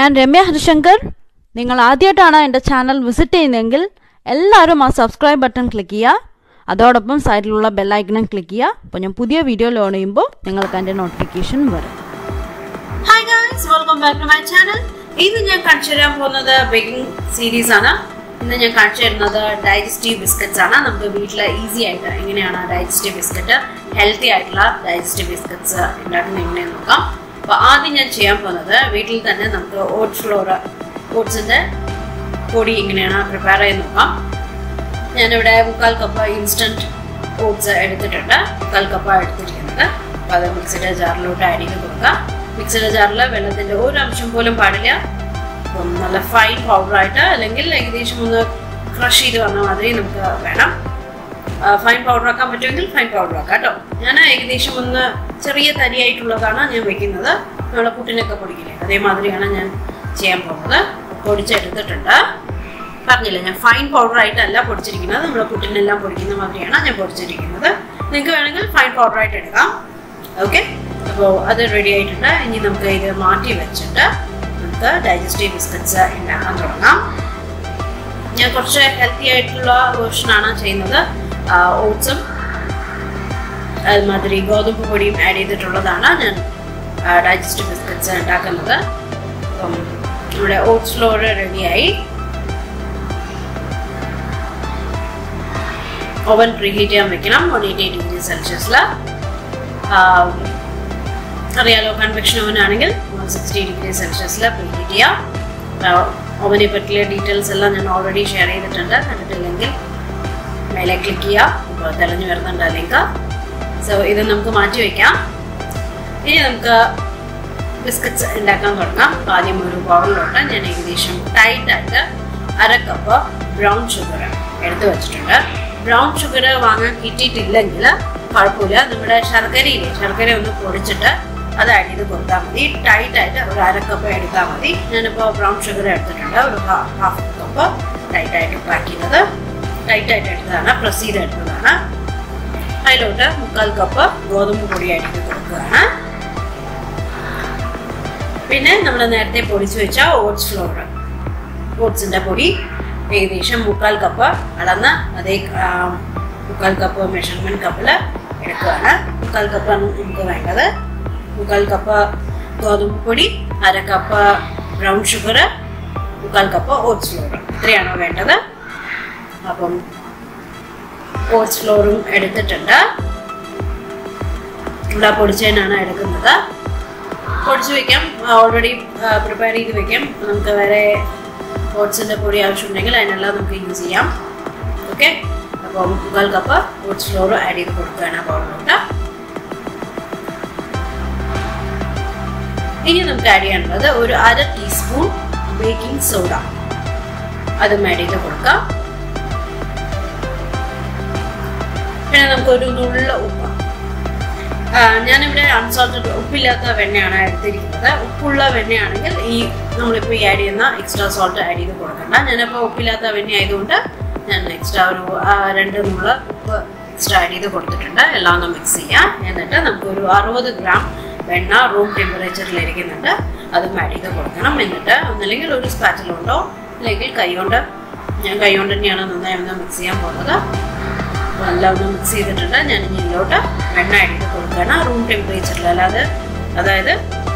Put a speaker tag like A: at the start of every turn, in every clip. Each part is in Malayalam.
A: ഞാൻ രമ്യ ഹരിശങ്കർ നിങ്ങൾ ആദ്യമായിട്ടാണ് എൻ്റെ ചാനൽ വിസിറ്റ് ചെയ്യുന്നതെങ്കിൽ എല്ലാവരും ആ സബ്സ്ക്രൈബ് ബട്ടൺ ക്ലിക്ക് ചെയ്യുക അതോടൊപ്പം സൈഡിലുള്ള ബെല്ലൈക്കണും ക്ലിക്ക് ചെയ്യുക അപ്പോൾ ഞാൻ പുതിയ വീഡിയോ ലോൺ ചെയ്യുമ്പോൾ നിങ്ങൾക്ക് എൻ്റെ നോട്ടിഫിക്കേഷൻ വരും
B: hi guys welcome back to my channel ഇന്ന് ഞാൻ കാണിച്ചു തരാൻ പോകുന്നത് ബേക്കിംഗ് സീരീസ് ആണ് ഇന്ന് ഞാൻ കാണിച്ചു തരുന്നത് ഡൈജസ്റ്റീവ് ബിസ്ക്കറ്റ്സ് ആണ് നമുക്ക് വീട്ടിൽ ഈസി ആയിട്ട് എങ്ങനെയാണ് ഡൈജസ്റ്റീവ് ബിസ്ക്കറ്റ് ഹെൽത്തി ആയിട്ടുള്ള ഡൈജസ്റ്റീവ് ബിസ്ക്കറ്റ്സ് ഉണ്ടാക്കുന്നത് എങ്ങനെയാണെന്ന് നോക്കാം അപ്പോൾ ആദ്യം ഞാൻ ചെയ്യാൻ പോകുന്നത് വീട്ടിൽ തന്നെ നമുക്ക് ഓട്സ് ഫ്ലോർ ഓട്സിൻ്റെ പൊടി എങ്ങനെയാണ് പ്രിപ്പയർ ചെയ്ത് നോക്കാം ഞാനിവിടെ മുക്കാൽ കപ്പ് ഇൻസ്റ്റൻറ്റ് ഓട്സ് എടുത്തിട്ടുണ്ട് മുക്കാൽ കപ്പ് എടുത്തിരിക്കുന്നത് അപ്പോൾ അത് മിക്സിയുടെ ജാറിലോട്ട് ആഡ് ചെയ്ത് കൊടുക്കുക മിക്സിയുടെ ജാറിൽ വെള്ളത്തിൻ്റെ ഒരു അംശം പോലും പാടില്ല അപ്പം നല്ല ഫൈൻ പൗഡറായിട്ട് അല്ലെങ്കിൽ ഏകദേശം ഒന്ന് ക്രഷ് ചെയ്ത് വന്ന മാതിരി നമുക്ക് വേണം ഫൈൻ പൗഡർ ആക്കാൻ പറ്റുമെങ്കിൽ ഫൈൻ പൗഡർ ആക്കാം കേട്ടോ ഞാൻ ഏകദേശം ഒന്ന് ചെറിയ തരിയായിട്ടുള്ളതാണ് ഞാൻ വെക്കുന്നത് നമ്മളെ പുട്ടിനൊക്കെ പൊടിക്കില്ലേ അതേമാതിരിയാണ് ഞാൻ ചെയ്യാൻ പോകുന്നത് പൊടിച്ചെടുത്തിട്ടുണ്ട് പറഞ്ഞില്ല ഞാൻ ഫൈൻ പൗഡർ ആയിട്ടല്ല പൊടിച്ചിരിക്കുന്നത് നമ്മൾ പുട്ടിനെല്ലാം പൊടിക്കുന്ന മാതിരിയാണ് ഞാൻ പൊടിച്ചിരിക്കുന്നത് നിങ്ങൾക്ക് വേണമെങ്കിൽ ഫൈൻ പൗഡർ ആയിട്ട് എടുക്കാം ഓക്കെ അപ്പോൾ അത് റെഡി ആയിട്ടുണ്ട് ഇനി നമുക്ക് ഇത് മാറ്റി വെച്ചിട്ട് നമുക്ക് ഡൈജസ്റ്റീവ് ബിസ്ക്കറ്റ്സ് ഉണ്ടാക്കാൻ തുടങ്ങാം ഞാൻ കുറച്ച് ഹെൽത്തി ആയിട്ടുള്ള വേർഷനാണ് ചെയ്യുന്നത് ഓട്സും അതുമാതിരി ഗോതമ്പ് പൊടിയും ആഡ് ചെയ്തിട്ടുള്ളതാണ് ഞാൻ ഡൈജസ്റ്റീവ് ബിസ്ക്കറ്റ്സ് ഉണ്ടാക്കുന്നത് അപ്പം നമ്മുടെ ഓട്സ് ഫ്ലോർ റെഡിയായി ഓവൻ പ്രീഹീറ്റ് ചെയ്യാൻ വെക്കണം വൺ എയ്റ്റി ഡിഗ്രി സെൽഷ്യസിൽ അറിയാലോ കൺവെക്ഷൻ ഓവൻ ആണെങ്കിൽ വൺ സിക്സ്റ്റി ഡിഗ്രി സെൽഷ്യസിൽ പ്രീഹീറ്റ് ചെയ്യാം ഓവനെ പറ്റിയ ഡീറ്റെയിൽസ് എല്ലാം ഞാൻ ഓൾറെഡി ഷെയർ ചെയ്തിട്ടുണ്ട് കണ്ടിട്ടില്ലെങ്കിൽ മേലെ ക്ലിക്ക് ചെയ്യാം ഇപ്പോൾ തെളിഞ്ഞു വരുന്നുണ്ട് ലിങ്ക് സോ ഇത് നമുക്ക് മാറ്റി വയ്ക്കാം ഇനി നമുക്ക് ബിസ്ക്കറ്റ്സ് ഉണ്ടാക്കാൻ തുടങ്ങാം ആദ്യം ഒരു ബൗളിലോട്ട് ഞാൻ ഏകദേശം ടൈറ്റായിട്ട് അര കപ്പ് ബ്രൗൺ ഷുഗർ എടുത്തു വെച്ചിട്ടുണ്ട് ബ്രൗൺ ഷുഗർ വാങ്ങാൻ കിട്ടിയിട്ടില്ലെങ്കിൽ കുഴപ്പമില്ല നമ്മുടെ ശർക്കരയില്ലേ ശർക്കര ഒന്ന് പൊടിച്ചിട്ട് അത് ആഡ് ചെയ്ത് കൊടുത്താൽ മതി ടൈറ്റ് ആയിട്ട് ഒരു അര കപ്പ് എടുത്താൽ മതി ഞാനിപ്പോൾ ബ്രൗൺ ഷുഗർ എടുത്തിട്ടുണ്ട് ഒരു ഹാഫ് കപ്പ് ടൈറ്റ് ആയിട്ട് പാക്ക് ചെയ്തത് ടൈറ്റ് ആയിട്ട് എടുത്തതാണ് പ്രസ് ചെയ്ത് എടുത്തതാണ് അതിലോട്ട് മുക്കാൽ കപ്പ് ഗോതമ്പ് പൊടി ആഡ് ചെയ്ത് കൊടുക്കുകയാണ് പിന്നെ നമ്മൾ നേരത്തെ പൊടിച്ചു വെച്ച ഓട്സ് ഫ്ലോർ ഓട്സിൻ്റെ പൊടി ഏകദേശം മുക്കാൽ കപ്പ് അളന്ന് അതേ മുക്കാൽ കപ്പ് മെഷർമെൻറ്റ് കപ്പിൽ എടുക്കുകയാണ് മുക്കാൽ കപ്പാണ് നമുക്ക് വേണ്ടത് മുക്കാൽ കപ്പ് ഗോതമ്പ് പൊടി അര കപ്പ് ബ്രൗൺ ഷുഗർ മുക്കാൽ കപ്പ് ഓട്സ് ഫ്ലോർ ഇത്രയാണോ വേണ്ടത് അപ്പം ഓട്സ് ഫ്ലോറും എടുത്തിട്ടുണ്ട് ഇവിടെ പൊടിച്ചതിനാണ് എടുക്കുന്നത് പൊടിച്ച് വെക്കാം ഓൾറെഡി പ്രിപ്പയർ ചെയ്ത് വെക്കാം നമുക്ക് വേറെ ഓട്സിൻ്റെ പൊടി ആവശ്യമുണ്ടെങ്കിൽ അതിനെല്ലാം നമുക്ക് യൂസ് ചെയ്യാം ഓക്കെ അപ്പോൾ മുക്കാൽ കപ്പ് ഓട്സ് ഫ്ലോർ ആഡ് ചെയ്ത് കൊടുക്കുകയാണ് ബൗളിലോട്ട് ഇനി നമുക്ക് ആഡ് ചെയ്യാനുള്ളത് ഒരു അര ടീസ്പൂൺ ബേക്കിംഗ് സോഡ അതും ആഡ് ചെയ്ത് കൊടുക്കാം പിന്നെ നമുക്കൊരു നുള്ള ഉപ്പ് ഞാനിവിടെ അൺസോൾട്ടഡ് ഉപ്പില്ലാത്ത വെണ്ണയാണ് എടുത്തിരിക്കുന്നത് ഉപ്പുള്ള വെണ്ണയാണെങ്കിൽ ഈ നമ്മളിപ്പോൾ ഈ ആഡ് ചെയ്യുന്ന എക്സ്ട്രാ സോൾട്ട് ആഡ് ചെയ്ത് കൊടുക്കണ്ട ഞാനിപ്പോൾ ഉപ്പില്ലാത്ത വെണ്ണ ആയതുകൊണ്ട് ഞാൻ എക്സ്ട്രാ ഒരു രണ്ട് നുള്ള ഉപ്പ് എക്സ്ട്രാ ആഡ് ചെയ്ത് കൊടുത്തിട്ടുണ്ട് എല്ലാം ഒന്ന് മിക്സ് ചെയ്യാം എന്നിട്ട് നമുക്കൊരു അറുപത് ഗ്രാം വെണ്ണ റൂം ടെമ്പറേച്ചറിൽ ഇരിക്കുന്നുണ്ട് അതും ആഡ് ചെയ്ത് കൊടുക്കണം എന്നിട്ട് ഒന്നല്ലെങ്കിൽ ഒരു സ്പാറ്റിലുണ്ടോ അല്ലെങ്കിൽ കൈ കൊണ്ട് ഞാൻ കൈ കൊണ്ട് തന്നെയാണ് നന്നായി ഒന്ന് മിക്സ് ചെയ്യാൻ പോകുന്നത് എല്ലാം ഒന്ന് മിക്സ് ചെയ്തിട്ടുണ്ട് ഞാൻ ഇനി ഇതിലോട്ട് വെണ്ണ ആഡ് ചെയ്ത് കൊടുക്കുകയാണ് റൂം ടെമ്പറേച്ചറിൽ അല്ലാതെ അതായത്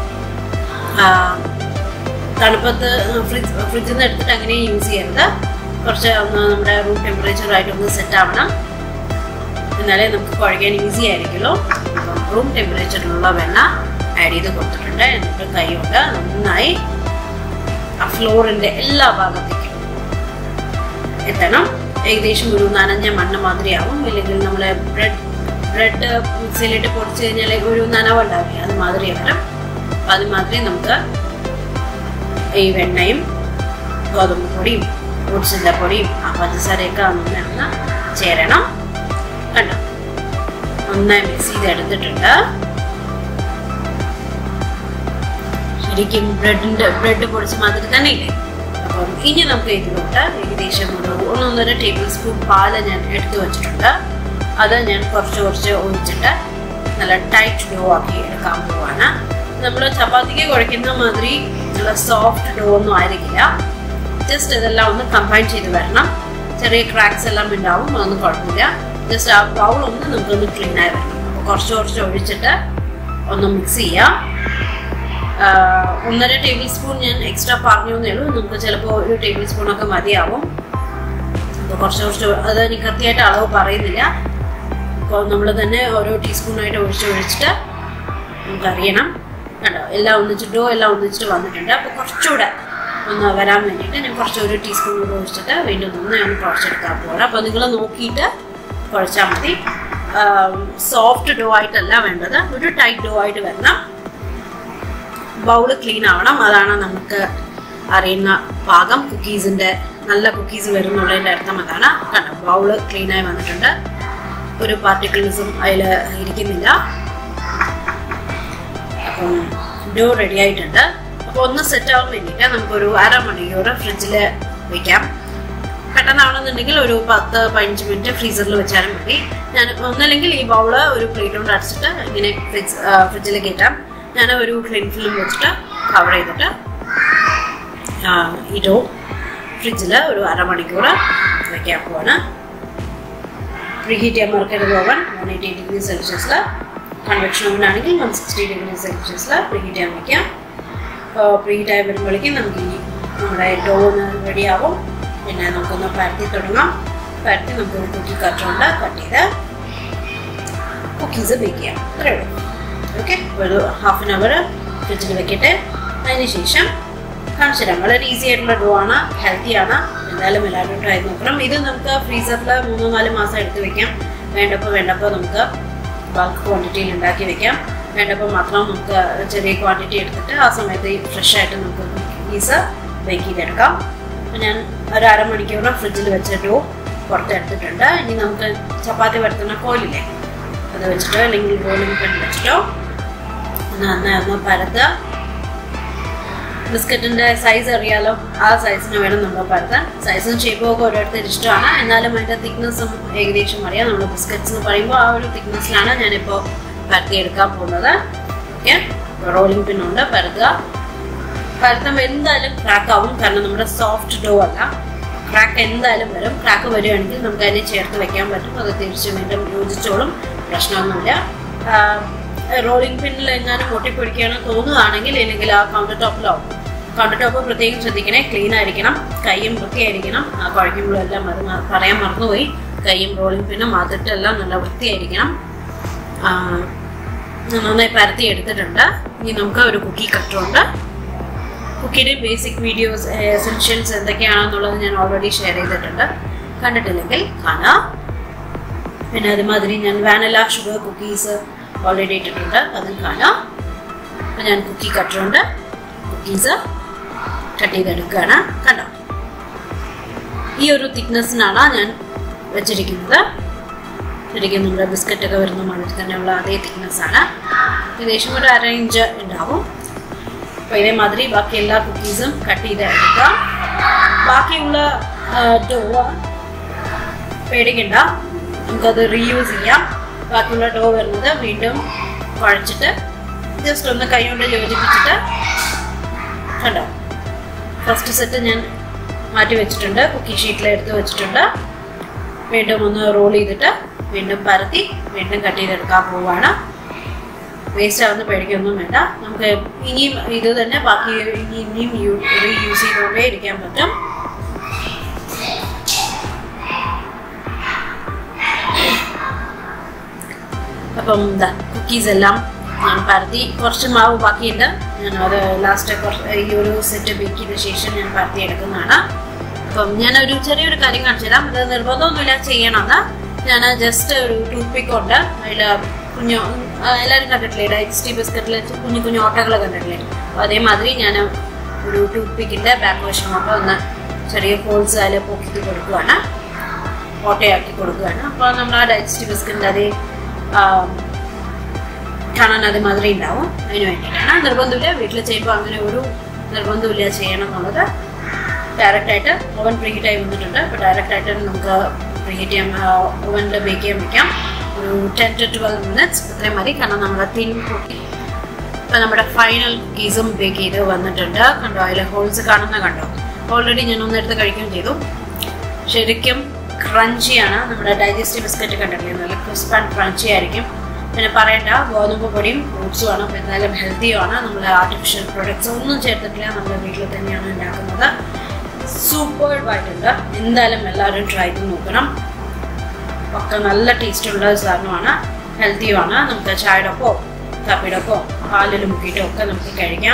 B: തണുപ്പത്ത് ഫ്രിഡ്ജ് ഫ്രിഡ്ജിൽ നിന്ന് എടുത്തിട്ട് അങ്ങനെ യൂസ് ചെയ്യരുത് കുറച്ച് ഒന്ന് നമ്മുടെ റൂം ടെമ്പറേച്ചറായിട്ട് ഒന്ന് സെറ്റ് ആവണം എന്നാലേ നമുക്ക് കുഴയ്ക്കാൻ ഈസി ആയിരിക്കുമല്ലോ അപ്പം റൂം ടെമ്പറേച്ചറിലുള്ള വെണ്ണ ആഡ് ചെയ്ത് കൊടുത്തിട്ടുണ്ട് എന്നിട്ട് കൈ കൊണ്ട് നന്നായി ആ ഫ്ലോറിൻ്റെ എല്ലാ ഭാഗത്തേക്കും എത്തണം ഏകദേശം ഒരു നനഞ്ഞ മണ്ണ് മാതിരിയാവും ഇല്ലെങ്കിൽ നമ്മൾ ബ്രെഡ് ബ്രെഡ് മിക്സിയിലിട്ട് പൊടിച്ച് കഴിഞ്ഞാൽ ഒരു നനവുണ്ടാവില്ല അത് മാതിരി വരും അപ്പം അതുമാതിരി നമുക്ക് ഈ വെണ്ണയും ഗോതമ്പ് പൊടിയും ഓട്സിൻ്റെ പൊടിയും ആ പഞ്ചസാരയൊക്കെ നന്നായി ചേരണം കണ്ടോ നന്നായി മിക്സ് ചെയ്ത് എടുത്തിട്ടുണ്ട് ശരിക്കും ബ്രെഡിൻ്റെ ബ്രെഡ് പൊടിച്ച മാതിരി തന്നെ ഇല്ലേ അപ്പം ഇനി നമുക്ക് ഇതിലോട്ട് ഏകദേശം ഒരു ഒന്നൊന്നര ടേബിൾ സ്പൂൺ പാല് ഞാൻ എടുത്തു വെച്ചിട്ടുണ്ട് അത് ഞാൻ കുറച്ച് കുറച്ച് ഒഴിച്ചിട്ട് നല്ല ടൈറ്റ് ഡോ ആക്കി എടുക്കാൻ പോവാണ് നമ്മൾ ചപ്പാത്തിക്ക് കുഴയ്ക്കുന്ന മാതിരി നല്ല സോഫ്റ്റ് ഡോ ഒന്നും ആയിരിക്കില്ല ജസ്റ്റ് ഇതെല്ലാം ഒന്ന് കമ്പൈൻ ചെയ്ത് വരണം ചെറിയ ക്രാക്സ് എല്ലാം ഉണ്ടാവും അതൊന്നും കുഴപ്പമില്ല ജസ്റ്റ് ആ ബൗൾ ഒന്ന് നമുക്കൊന്ന് ക്ലീൻ ആയി വരണം അപ്പോൾ കുറച്ച് കുറച്ച് ഒഴിച്ചിട്ട് ഒന്ന് മിക്സ് ചെയ്യാം ആഹ് ഒന്നര ടേബിൾ സ്പൂൺ ഞാൻ എക്സ്ട്രാ പറഞ്ഞു എന്നേ ഉള്ളൂ നമുക്ക് ചിലപ്പോൾ ഒരു ടേബിൾ സ്പൂൺ ഒക്കെ മതിയാവും അപ്പോൾ കുറച്ച് കുറച്ച് അത് എനിക്ക് കൃത്യമായിട്ട് അളവ് പറയുന്നില്ല അപ്പോൾ നമ്മൾ തന്നെ ഓരോ ടീസ്പൂണായിട്ട് ഒഴിച്ച് ഒഴിച്ചിട്ട് നമുക്കറിയണം കണ്ടോ എല്ലാം ഒന്നിച്ചിട്ട് ഡോ എല്ലാം ഒന്നിച്ചിട്ട് വന്നിട്ടുണ്ട് അപ്പോൾ കുറച്ചുകൂടെ ഒന്ന് വരാൻ വേണ്ടിയിട്ട് ഞാൻ കുറച്ച് ഒരു ടീസ്പൂൺ കൂടെ ഒഴിച്ചിട്ട് വീണ്ടും ഒന്ന് ഞാൻ കുഴച്ചെടുക്കാൻ പോകണം അപ്പോൾ നിങ്ങൾ നോക്കിയിട്ട് കുഴച്ചാൽ മതി സോഫ്റ്റ് ഡോ ആയിട്ടല്ല വേണ്ടത് ഒരു ടൈറ്റ് ഡോ ആയിട്ട് വരണം ബൗള് ക്ലീൻ ആവണം അതാണ് നമുക്ക് അറിയുന്ന പാകം കുക്കീസിന്റെ നല്ല കുക്കീസ് വരുന്നുള്ളതിന്റെ അർത്ഥം അതാണ് കണ്ടോ ബൗള് ക്ലീൻ ആയി വന്നിട്ടുണ്ട് ഒരു പാർട്ടിക്കിൾസും അതിൽ ഇരിക്കുന്നില്ല അപ്പം ഡോ റെഡി ആയിട്ടുണ്ട് അപ്പോൾ ഒന്ന് സെറ്റ് ആവാൻ വേണ്ടിയിട്ട് നമുക്കൊരു അരമണിക്കൂർ ഫ്രിഡ്ജിൽ വെക്കാം പെട്ടെന്നാണെന്നുണ്ടെങ്കിൽ ഒരു പത്ത് പതിനഞ്ച് മിനിറ്റ് ഫ്രീസറിൽ വെച്ചാലും മതി ഞാൻ ഒന്നല്ലെങ്കിൽ ഈ ബൗള് ഒരു പ്ലേറ്റ് കൊണ്ട് അടച്ചിട്ട് ഇങ്ങനെ ഫ്രിഡ്ജ് ഫ്രിഡ്ജിൽ കയറ്റാം ഞാൻ ഒരു ക്ലീൻ ഫിലിം വെച്ചിട്ട് കവർ ചെയ്തിട്ട് ആ, ഈ ഡോ ഫ്രിഡ്ജിൽ ഒരു അരമണിക്കൂർ വെക്കാൻ പോവാണ് പ്രീഹീറ്റ് ചെയ്യാൻ മറക്കരുത് ഓവൻ വൺ എയ്റ്റി ഡിഗ്രി സെൽഷ്യസിൽ കൺവെക്ഷൻ ഓവൻ ആണെങ്കിൽ വൺ സിക്സ്റ്റി ഡിഗ്രി സെൽഷ്യസിൽ പ്രീഹീറ്റ് ചെയ്യാൻ വയ്ക്കാം പ്രീഹീറ്റ് ആയി വരുമ്പോഴേക്കും നമുക്ക് ഈ നമ്മുടെ ഡോന്ന് റെഡിയാവും പിന്നെ നമുക്കൊന്ന് പരത്തി തുടങ്ങാം പരത്തി നമുക്ക് ഒരു കുക്കി കട്ടുണ്ട് കട്ട് ചെയ്ത് കുക്കീസ് ബേക്ക് ചെയ്യാം അത്രേ ഉള്ളൂ ഓക്കെ ഒരു ഹാഫ് ആൻ അവർ ഫ്രിഡ്ജിൽ വെക്കട്ടെ അതിന് ശേഷം കാണിച്ചു തരാം വളരെ ഈസി ആയിട്ടുള്ള ഡോ ആണ് ഹെൽത്തി ആണ് എന്തായാലും എല്ലാവരും ട്രൈ നോക്കണം ഇത് നമുക്ക് ഫ്രീസറിൽ മൂന്നോ നാല് മാസം എടുത്ത് വെക്കാം വേണ്ടപ്പോൾ വേണ്ടപ്പോൾ നമുക്ക് ബൾക്ക് ക്വാണ്ടിറ്റിയിൽ ഉണ്ടാക്കി വെക്കാം വേണ്ടപ്പോൾ മാത്രം നമുക്ക് ചെറിയ ക്വാണ്ടിറ്റി എടുത്തിട്ട് ആ സമയത്ത് ഫ്രഷ് ആയിട്ട് നമുക്ക് കുക്കീസ് ബേക്ക് ചെയ്തെടുക്കാം അപ്പോൾ ഞാൻ ഒരു അരമണിക്കൂർ ഫ്രിഡ്ജിൽ വെച്ച ഡോ പുറത്തെടുത്തിട്ടുണ്ട് ഇനി നമുക്ക് ചപ്പാത്തി വരുത്തുന്ന കോലില്ലേ അത് വെച്ചിട്ടോ അല്ലെങ്കിൽ റോളിംഗ് പെൻ വെച്ചിട്ടോ ഒന്ന് നന്നായി ഒന്ന് പരത്തുക ബിസ്ക്കറ്റിന്റെ സൈസ് അറിയാലോ ആ സൈസിന് വേണം നമ്മൾ പരത്താൻ സൈസും ഷേപ്പും ഒക്കെ ഓരോരുത്തർ ഇഷ്ടമാണ് എന്നാലും അതിന്റെ തിക്നെസ്സും ഏകദേശം അറിയാം നമ്മൾ ബിസ്ക്കറ്റ്സ് എന്ന് പറയുമ്പോൾ ആ ഒരു തിക്നെസ്സിലാണ് ഞാനിപ്പോൾ പരത്തിയെടുക്കാൻ പോകുന്നത് ഓക്കെ റോളിംഗ് പിന്നുണ്ട് പരത്തുക പരത്തുമ്പോൾ എന്തായാലും ക്രാക്ക് ആവും കാരണം നമ്മുടെ സോഫ്റ്റ് ഡോ അല്ല ക്രാക്ക് എന്തായാലും വരും ക്രാക്ക് വരികയാണെങ്കിൽ നമുക്ക് അതിനെ ചേർത്ത് വെക്കാൻ പറ്റും അത് തിരിച്ച് വീണ്ടും യോജിച്ചോളും പ്രശ്നമൊന്നുമില്ല റോളിംഗ് പിന്നിൽ എങ്ങാനും പൊട്ടിപ്പൊടിക്കുകയാണ് തോന്നുകയാണെങ്കിൽ ഇല്ലെങ്കിൽ ആ കൗണ്ടർ ടോപ്പിലോ കൗണ്ടർ ടോപ്പ് പ്രത്യേകം ശ്രദ്ധിക്കണേ ക്ലീൻ ആയിരിക്കണം കൈയും വൃത്തിയായിരിക്കണം ആ കുഴയ്ക്കുമ്പോഴെല്ലാം അത് മ- പറയാൻ മറന്നുപോയി കൈയും റോളിംഗ് പിന്നും അതിട്ടെല്ലാം നല്ല വൃത്തിയായിരിക്കണം ആ, നന്നായി പരത്തി എടുത്തിട്ടുണ്ട് ഇനി നമുക്ക് ഒരു കുക്കി കട്ടറുണ്ട് കുക്കിയുടെ ബേസിക് വീഡിയോസ് എസെൻഷ്യൽസ് എന്തൊക്കെയാണെന്നുള്ളത് ഞാൻ ഓൾറെഡി ഷെയർ ചെയ്തിട്ടുണ്ട് കണ്ടിട്ടില്ലെങ്കിൽ കാണാം പിന്നെ അതുമാതിരി ഞാൻ വാനില ഷുഗർ കുക്കീസ് ഓൾറെഡി ഇട്ടിട്ടുണ്ട് അതും കാണാം അപ്പം ഞാൻ കുക്കി കട്ടറുണ്ട് കുക്കീസ് കട്ട് ചെയ്തെടുക്കുകയാണ് കണ്ടോ ഈ ഒരു തിക്നെസ്സിനാണ് ഞാൻ വെച്ചിരിക്കുന്നത് ശരിക്കും നമ്മുടെ ബിസ്ക്കറ്റ് ഒക്കെ വരുന്ന മണ്ണിൽ തന്നെയുള്ള അതേ തിക്നെസ് ആണ് ഏകദേശം ഒരു അര ഇഞ്ച് ഉണ്ടാവും അപ്പോൾ ഇതേമാതിരി ബാക്കി എല്ലാ കുക്കീസും കട്ട് ചെയ്ത് എടുക്കാം ബാക്കിയുള്ള ഡോ പേടിക്കണ്ട നമുക്കത് റീയൂസ് ചെയ്യാം ബാക്കിയുള്ള ഡോ വരുന്നത് വീണ്ടും കുഴച്ചിട്ട് ജസ്റ്റ് ഒന്ന് കൈ കൊണ്ട് യോജിപ്പിച്ചിട്ട് കണ്ടോ ഫസ്റ്റ് സെറ്റ് ഞാൻ മാറ്റി വെച്ചിട്ടുണ്ട് കുക്കി ഷീറ്റിൽ എടുത്ത് വെച്ചിട്ടുണ്ട് വീണ്ടും ഒന്ന് റോൾ ചെയ്തിട്ട് വീണ്ടും പരത്തി വീണ്ടും കട്ട് ചെയ്തെടുക്കാൻ പോവാണ് വേസ്റ്റ് ആവുന്ന പേടിക്കൊന്നും വേണ്ട നമുക്ക് ഇനിയും ഇത് തന്നെ ബാക്കി ഇനി ഇനിയും റീയൂസ് ചെയ്തുകൊണ്ടേ ഇരിക്കാൻ പറ്റും അപ്പം എന്താ കുക്കീസ് എല്ലാം ഞാൻ പരത്തി കുറച്ച് മാവ് ബാക്കിയുണ്ട് ഞാൻ അത് ലാസ്റ്റ് കുറച്ച് ഈ ഒരു സെറ്റ് ബേക്ക് ചെയ്ത ശേഷം ഞാൻ പരത്തി എടുക്കുന്നതാണ് അപ്പം ഞാൻ ഒരു ചെറിയൊരു കാര്യം കാണിച്ചു തരാം അത് നിർബന്ധമൊന്നുമില്ല ചെയ്യണമെന്ന് ഞാൻ ജസ്റ്റ് ഒരു ടൂത്ത് പിക്ക് ഉണ്ട് അതിൽ കുഞ്ഞു ആ, എല്ലാവരും കണ്ടിട്ടില്ലേ ഡൈജസ്റ്റി ബിസ്ക്കറ്റിൽ കുഞ്ഞു കുഞ്ഞു ഓട്ടകൾ കണ്ടിട്ടില്ലേ അപ്പോൾ അതേമാതിരി ഞാൻ ഒരു ടൂത്ത് പിക്കിൻ്റെ ബാക്ക് വശം കൊണ്ട് ഒന്ന് ചെറിയ ഹോൾസ് അതിൽ പൊക്കിട്ട് കൊടുക്കുകയാണ് ഓട്ടയാക്കി കൊടുക്കുകയാണ് അപ്പോൾ നമ്മൾ ആ ഡൈജസ്റ്റി ബിസ്ക്കറ്റിൻ്റെ അതേ ആ, കാണാൻ അതുമാതിരി ഉണ്ടാവും അതിന് വേണ്ടിയിട്ടാണ് നിർബന്ധമില്ല വീട്ടിൽ ചെയ്യുമ്പോൾ അങ്ങനെ ഒരു നിർബന്ധമില്ല ചെയ്യണം എന്നുള്ളത് ഡയറക്റ്റായിട്ട് ഓവൻ പ്രീഹീറ്റ് ആയി വന്നിട്ടുണ്ട് അപ്പോൾ ഡയറക്റ്റായിട്ട് നമുക്ക് പ്രീഹീറ്റ് ചെയ്യാൻ ഓവനിൽ ബേക്ക് ചെയ്യാൻ വെക്കാം ഒരു ടെൻ ടു ട്വൽവ് മിനിറ്റ്സ് ഇത്രയും മതി കാരണം നമ്മുടെ തിൻ കുക്കി ഇപ്പൊ നമ്മുടെ ഫൈനൽ കുക്കീസും ബേക്ക് ചെയ്ത് വന്നിട്ടുണ്ട് കണ്ടോ അതിൽ ഹോൾസ് കാണുന്ന കണ്ടോ ഓൾറെഡി ഞാൻ ഒന്നെടുത്ത് കഴിക്കുകയും ചെയ്തു ശരിക്കും ക്രഞ്ചിയാണ് നമ്മുടെ ഡൈജസ്റ്റീവ് ബിസ്ക്കറ്റ് കണ്ടില്ലേ നല്ല ക്രിസ്പ് ആൻഡ് ക്രഞ്ചി ആയിരിക്കും പിന്നെ പറയണ്ട ഗോതമ്പ് പൊടിയും ഫ്രൂട്ട്സും ആണ് അപ്പോൾ എന്തായാലും ഹെൽത്തിയുമാണ് നമ്മൾ ആർട്ടിഫിഷ്യൽ പ്രൊഡക്ട്സ് ഒന്നും ചേർത്തിട്ടില്ല നമ്മുടെ വീട്ടിൽ തന്നെയാണ് ഉണ്ടാക്കുന്നത് സൂപ്പർബായിട്ടുണ്ട് എന്തായാലും എല്ലാവരും ട്രൈ ചെയ്ത് നോക്കണം ഒക്കെ നല്ല ടേസ്റ്റുള്ള സാധനമാണ് ഹെൽത്തിയുമാണ് നമുക്ക് ചായയുടെ ഒപ്പോ കാപ്പിയുടെ ഒപ്പോ പാലിൽ മുക്കിയിട്ടോ ഒക്കെ നമുക്ക് കഴിക്കാം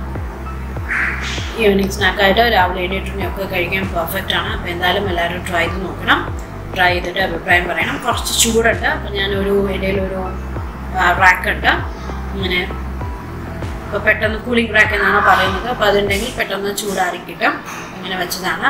B: ഈവനിങ് സ്നാക്കായിട്ട് രാവിലെ എണീറ്റിനെ ഒക്കെ കഴിക്കാൻ പെർഫെക്റ്റ് ആണ് അപ്പോൾ എന്തായാലും എല്ലാവരും ട്രൈ ചെയ്ത് നോക്കണം ട്രൈ ചെയ്തിട്ട് അഭിപ്രായം പറയണം കുറച്ച് ചൂടുണ്ട് അപ്പോൾ ഞാനൊരു ഇടയിൽ ഒരു റാക്ക് ഉണ്ട് ഇങ്ങനെ ഇപ്പോൾ പെട്ടെന്ന് കൂളിംഗ് റാക്ക് എന്നാണ് പറയുന്നത് അപ്പോൾ അതുണ്ടെങ്കിൽ പെട്ടെന്ന് ചൂടാറി കിട്ടും അങ്ങനെ വെച്ചതാണ്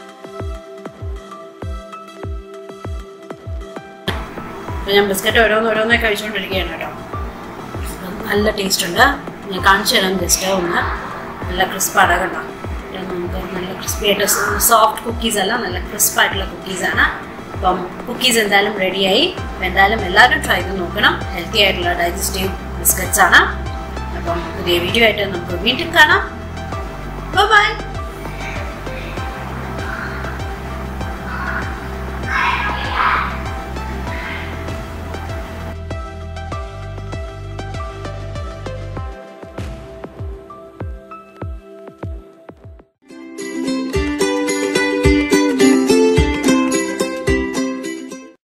B: അപ്പോൾ ഞാൻ ബിസ്ക്കറ്റ് ഓരോന്ന് ഓരോന്നേ കഴിച്ചുകൊണ്ടിരിക്കുകയാണ് കേട്ടോ അപ്പം നല്ല ടേസ്റ്റ് ഉണ്ട് ഞാൻ കാണിച്ചു തരാം ജസ്റ്റ് ഒന്ന് നല്ല ക്രിസ്പാണ് കണ്ടോ ഇത് നമുക്ക് നല്ല ക്രിസ്പി ആയിട്ട് സോഫ്റ്റ് കുക്കീസ് അല്ല നല്ല ക്രിസ്പ് ആയിട്ടുള്ള കുക്കീസാണ് അപ്പം കുക്കീസ് എന്തായാലും റെഡിയായി അപ്പം എന്തായാലും എല്ലാവരും ട്രൈ ചെയ്ത് നോക്കണം ഹെൽത്തി ആയിട്ടുള്ള ഡൈജസ്റ്റീവ് ബിസ്ക്കറ്റ്സ് ആണ് അപ്പം പുതിയ വീഡിയോ ആയിട്ട് നമുക്ക് വീണ്ടും കാണാം ബൈ